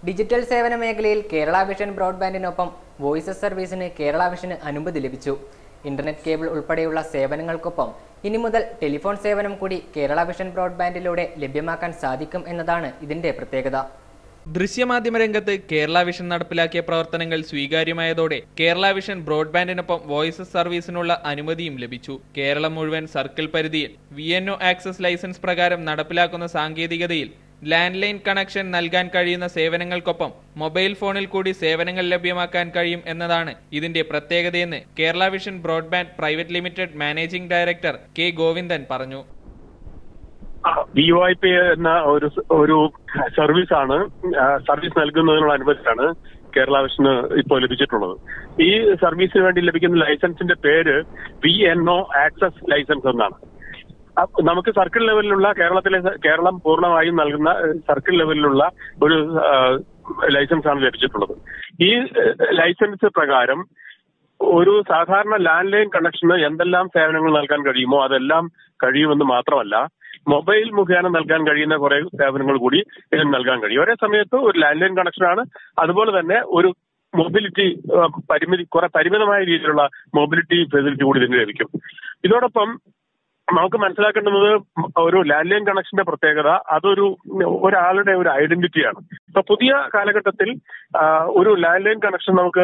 digital സേവന മേഖലയിൽ Kerala vision ബ്രോഡ്ബാൻഡിനൊപ്പം വോയിസസ് സർവീസിന് കേരള വിഷന് അനുമതി ലഭിച്ചു ഇന്റർനെറ്റ് കേബിൾ ഉൾപ്പെടെയുള്ള സേവനങ്ങൾക്കൊപ്പം ഇനി മുതൽ ടെലിഫോൺ സേവനം കൂടി കേരള വിഷൻ ബ്രോഡ്ബാൻഡിലൂടെ ലഭ്യമാക്കാൻ സാധിക്കും എന്നതാണ് ഇതിന്റെ പ്രത്യേകത ദൃശ്യമാധ്യമ രംഗത്ത് കേരള വിഷൻ നടപ്പിലാക്കിയ പ്രവർത്തനങ്ങൾ സ്വീകാര്യമായതോടെ കേരള വിഷൻ ബ്രോഡ്ബാൻഡിനൊപ്പം വോയിസസ് സർവീസിനുള്ള അനുമതിയും ലഭിച്ചു കേരളം മുഴുവൻ സർക്കിൾ പരിധിയിൽ V N O access licence പ്രകാരം നടപ്പിലാക്കുന്ന സാങ്കേതികതയിൽ ലാൻഡ് ലൈൻ കണക്ഷൻ നൽകാൻ കഴിയുന്ന സേവനങ്ങൾക്കൊപ്പം മൊബൈൽ ഫോണിൽ കൂടി സേവനങ്ങൾ ലഭ്യമാക്കാൻ കഴിയും എന്നതാണ് ഇതിന്റെ പ്രത്യേകതയെന്ന് Kerala vision broadband private limited managing director K Govindan പറഞ്ഞു വി ഒ ഐ പി എന്ന ഒരു ഒരു സർവീസാണ് സർവീസ് നൽകുന്നതിനുള്ള അനുമതിയാണ് കേരള വിഷന് ഇപ്പോൾ ലഭിച്ചിട്ടുള്ളത് ഈ സർവീസിന് വേണ്ടി ലഭിക്കുന്ന ലൈസൻസിന്റെ പേര് V N O access licence എന്നാണ് അപ്പ- നമുക്ക് സർക്കിൾ ലെവലിലുള്ള കേരളത്തിലെ സ- കേരളം പൂർണ്ണമായും നൽകുന്ന ഏഹ്, സർക്കിൾ ലെവലിലുള്ള ഒരു ലൈസൻസ് ആണ് ലഭിച്ചിട്ടുള്ളത് ഈ ഏഹ്, ലൈസൻസ് പ്രകാരം ഒരു സാധാരണ ലാൻഡ് ലൈൻ കണക്ഷന് എന്തെല്ലാം സേവനങ്ങൾ നൽകാൻ കഴിയുമോ അതെല്ലാം കഴിയുമെന്ന് മാത്രമല്ല മൊബൈൽ മുഖേന നൽകാൻ കഴിയുന്ന കുറെ സേവനങ്ങൾ കൂടി ഇതിന് നൽകാൻ കഴിയും ഒരേ സമയത്ത് ഒരു ലാൻഡ് ലൈൻ കണക്ഷനാണ് അതുപോലെ തന്നെ ഒരു മൊബിലിറ്റി പരിമിതി കുറെ പരിമിതമായ രീതിയിലുള്ള മൊബിലിറ്റി ഫെസിലിറ്റി കൂടി ഇതിന് ലഭിക്കും ഇതോടൊപ്പം നമുക്ക് മനസ്സിലാക്കേണ്ടുന്നത് ഒരു ലാൻഡ് ലൈൻ കണക്ഷന്റെ പ്രത്യേകത അതൊരു ഒരാളുടെ ഒരു ഐഡന്റിറ്റിയാണ് ഇപ്പൊ പുതിയ കാലഘട്ടത്തിൽ ആ, ഒരു ലാൻഡ് ലൈൻ കണക്ഷൻ നമുക്ക്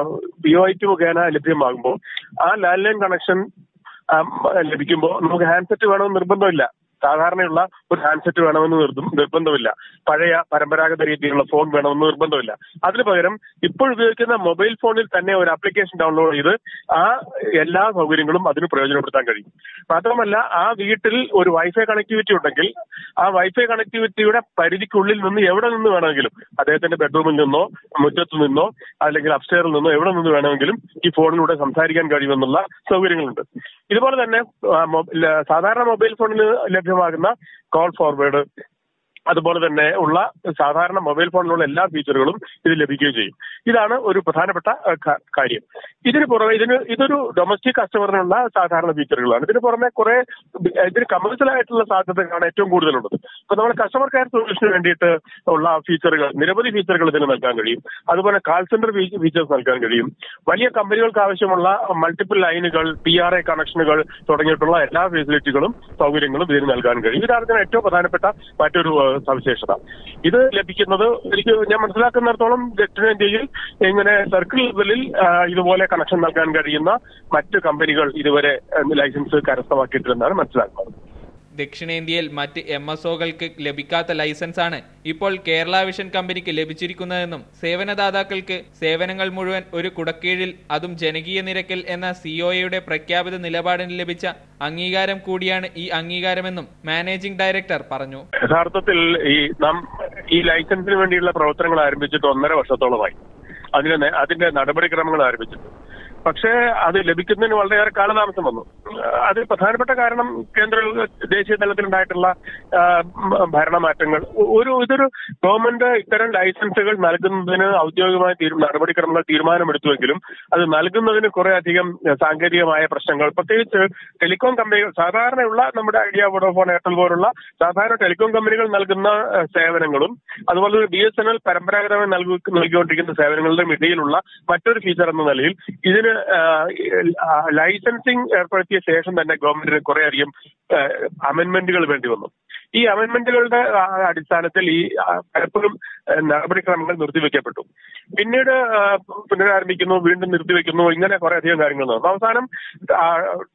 ബി ഒ ഐ ടി മുഖേന ലഭ്യമാകുമ്പോൾ ആ ലാൻഡ് ലൈൻ കണക്ഷൻ ലഭിക്കുമ്പോൾ നമുക്ക് ഹാൻഡ്സെറ്റ് വേണമെന്ന് നിർബന്ധമില്ല സാധാരണയുള്ള ഒരു ഹാൻഡ്സെറ്റ് വേണമെന്ന് നിർബ- നിർബന്ധമില്ല പഴയ പരമ്പരാഗത രീതിയിലുള്ള ഫോൺ വേണമെന്ന് നിർബന്ധമില്ല അതിന് പകരം ഇപ്പോൾ ഉപയോഗിക്കുന്ന മൊബൈൽ ഫോണിൽ തന്നെ ഒരു ആപ്ലിക്കേഷൻ ഡൗൺലോഡ് ചെയ്ത് ആ എല്ലാ സൗകര്യങ്ങളും അതിന് പ്രയോജനപ്പെടുത്താൻ കഴിയും മാത്രമല്ല ആ വീട്ടിൽ ഒരു വൈഫൈ കണക്ടിവിറ്റി ഉണ്ടെങ്കിൽ ആ വൈഫൈ കണക്ടിവിറ്റിയുടെ പരിധിക്കുള്ളിൽ നിന്ന് എവിടെ നിന്ന് വേണമെങ്കിലും അദ്ദേഹത്തിന്റെ ബെഡ്റൂമിൽ നിന്നോ മുറ്റത്ത് നിന്നോ അല്ലെങ്കിൽ അപ്സ്റ്റെയറിൽ നിന്നോ എവിടെ നിന്ന് വേണമെങ്കിലും ഈ ഫോണിലൂടെ സംസാരിക്കാൻ കഴിയുമെന്നുള്ള സൗകര്യങ്ങളുണ്ട് ഇതുപോലെ തന്നെ ആ, മൊ- ല- സാധാരണ മൊബൈൽ ഫോണിൽ ലഭ്യമാകുന്ന കോൾ ഫോർവേഡ് അതുപോലെ തന്നെ ഉള്ള സാധാരണ മൊബൈൽ ഫോണിലുള്ള എല്ലാ ഫീച്ചറുകളും ഇത് ലഭിക്കുകയും ചെയ്യും ഇതാണ് ഒരു പ്രധാനപ്പെട്ട ആ, ക- കാര്യം ഇതിന് പുറമെ ഇതിന് ഇതൊരു ഡൊമസ്റ്റിക് കസ്റ്റമറിനുള്ള സാധാരണ ഫീച്ചറുകളാണ് ഇതിന് പുറമെ കുറെ ഇതിന് കമേഴ്സ്യൽ ആയിട്ടുള്ള സാധ്യതകളാണ് ഏറ്റവും കൂടുതലുള്ളത് ഇപ്പൊ നമ്മൾ കസ്റ്റമർ കെയർ സൊല്യൂഷന് വേണ്ടിയിട്ട് ഉള്ള ഫീച്ചറുകൾ നിരവധി ഫീച്ചറുകൾ ഇതിന് നൽകാൻ കഴിയും അതുപോലെ കാൾ സെന്റർ ഫീച്ചേഴ്സ് നൽകാൻ കഴിയും വലിയ കമ്പനികൾക്ക് ആവശ്യമുള്ള മൾട്ടിപ്പിൾ ലൈനുകൾ പി ആർ എ കണക്ഷനുകൾ തുടങ്ങിയിട്ടുള്ള എല്ലാ ഫെസിലിറ്റികളും സൗകര്യങ്ങളും ഇതിന് നൽകാൻ കഴിയും ഇതാണ് ഇതിന് ഏറ്റവും പ്രധാനപ്പെട്ട മറ്റൊരു ഏഹ്, സവിശേഷത ഇത് ലഭിക്കുന്നത് എനിക്ക് ഞാൻ മനസ്സിലാക്കുന്നിടത്തോളം ദക്ഷിണേന്ത്യയിൽ ഇങ്ങനെ സർക്കിൾ ലെവലിൽ ആ, ഇതുപോലെ കണക്ഷൻ നൽകാൻ കഴിയുന്ന മറ്റ് കമ്പനികൾ ഇതുവരെ ഏഹ്, ലൈസൻസ് കരസ്ഥമാക്കിയിട്ടില്ലെന്നാണ് മനസ്സിലാക്കുന്നത് ദക്ഷിണേന്ത്യയിൽ മറ്റ് എം എസ് ഒകൾക്ക് ലഭിക്കാത്ത ലൈസൻസാണ് ഇപ്പോൾ കേരള വിഷൻ കമ്പനിക്ക് ലഭിച്ചിരിക്കുന്നതെന്നും സേവനദാതാക്കൾക്ക് സേവനങ്ങൾ മുഴുവൻ ഒരു കുടക്കീഴിൽ അതും ജനകീയ നിരക്കിൽ എന്ന സിഒയുടെ പ്രഖ്യാപിത നിലപാടിന് ലഭിച്ച അംഗീകാരം കൂടിയാണ് ഈ അംഗീകാരമെന്നും മാനേജിംഗ് ഡയറക്ടർ പറഞ്ഞു യഥാർത്ഥത്തിൽ ഈ നാം ഈ ലൈസൻസിന് വേണ്ടിയുള്ള പ്രവർത്തനങ്ങൾ ആരംഭിച്ചിട്ട് ഒന്നര വർഷത്തോളമായി അതിന് നേ- അതിന്റെ നടപടിക്രമങ്ങൾ ആരംഭിച്ചിട്ട് പക്ഷേ അത് ലഭിക്കുന്നതിന് വളരെയേറെ കാലതാമസം വന്നു ആ, അതിൽ പ്രധാനപ്പെട്ട കാരണം കേന്ദ്ര ദേശീയ തലത്തിലുണ്ടായിട്ടുള്ള ആ, മ- ഭരണമാറ്റങ്ങൾ ഒ- ഒരു ഇതൊരു ഗവൺമെന്റ് ഇത്തരം ലൈസൻസുകൾ നൽകുന്നതിന് ഔദ്യോഗികമായ തീരു- നടപടിക്രമങ്ങൾ തീരുമാനമെടുത്തുവെങ്കിലും അത് നൽകുന്നതിന് കുറെ അധികം സാങ്കേതികമായ പ്രശ്നങ്ങൾ പ്രത്യേകിച്ച് ടെലികോം കമ്പനികൾ സാധാരണയുള്ള നമ്മുടെ ഐഡിയ വോഡോഫോൺ എയർടെൽ പോലുള്ള സാധാരണ ടെലികോം കമ്പനികൾ നൽകുന്ന ആ, സേവനങ്ങളും അതുപോലെ ബി എസ് എൻ എൽ പരമ്പരാഗതമായി നൽകി നൽകിക്കൊണ്ടിരിക്കുന്ന സേവനങ്ങളുടെയും ഇടയിലുള്ള മറ്റൊരു ഫീച്ചർ എന്ന നിലയിൽ ഇതിന് ആ, ആ, ലൈസൻസിംഗ് ഏർപ്പെടുത്തിയ ശേഷം തന്നെ ഗവൺമെന്റിന് കുറെ അധികം അമെന്റ്മെന്റുകൾ വേണ്ടി വന്നു ഈ അമെന്റ്മെന്റുകളുടെ ആ, അടിസ്ഥാനത്തിൽ ഈ ആ, പലപ്പോഴും ആ, നടപടിക്രമങ്ങൾ നിർത്തിവെക്കപ്പെട്ടു പിന്നീട് ആ, പുനരാരംഭിക്കുന്നു വീണ്ടും നിർത്തിവെക്കുന്നു ഇങ്ങനെ കുറെ അധികം കാര്യങ്ങൾ നടന്നു അവസാനം ആ,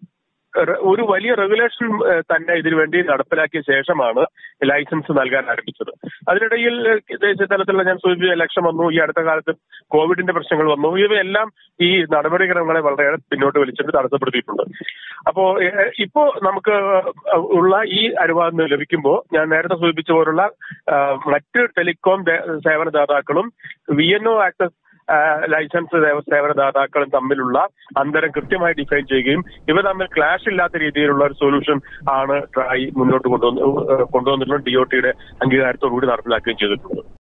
റെ- ഒരു വലിയ റെഗുലേഷൻ ഏഹ്, തന്നെ ഇതിനു വേണ്ടി നടപ്പിലാക്കിയ ശേഷമാണ് ലൈസൻസ് നൽകാൻ ആരംഭിച്ചത് അതിനിടയിൽ ഏഹ്, ദേശീയ തലത്തിലുള്ള ഞാൻ സൂചിപ്പിച്ച ഇലക്ഷൻ വന്നു ഈ അടുത്ത കാലത്ത് കോവിഡിന്റെ പ്രശ്നങ്ങൾ വന്നു ഇവയെല്ലാം ഈ നടപടിക്രമങ്ങളെ വളരെയേറെ പിന്നോട്ട് വലിച്ചിട്ട് തടസ്സപ്പെടുത്തിയിട്ടുണ്ട് അപ്പോ ഏഹ്, ഇപ്പോ നമുക്ക് ഉള്ള ഈ അനുവാദം ലഭിക്കുമ്പോൾ ഞാൻ നേരത്തെ സൂചിപ്പിച്ച പോലുള്ള ആ, മറ്റ് ടെലികോം ദേ- സേവനദാതാക്കളും വി എൻ ഒ ആക്സസ് ആ, ലൈസൻസ് സേവ- സേവനദാതാക്കളും തമ്മിലുള്ള അന്തരം കൃത്യമായി ഡിഫൈൻ ചെയ്യുകയും ഇവ തമ്മിൽ ക്ലാഷ് ഇല്ലാത്ത രീതിയിലുള്ള ഒരു സൊല്യൂഷൻ ആണ് ട്രായ് മുന്നോട്ട് കൊണ്ടുവന്ന് കൊണ്ടുവന്നിട്ടുള്ള ഡി ഒ ടിയുടെ അംഗീകാരത്തോടുകൂടി നടപ്പിലാക്കുകയും ചെയ്തിട്ടുള്ളത്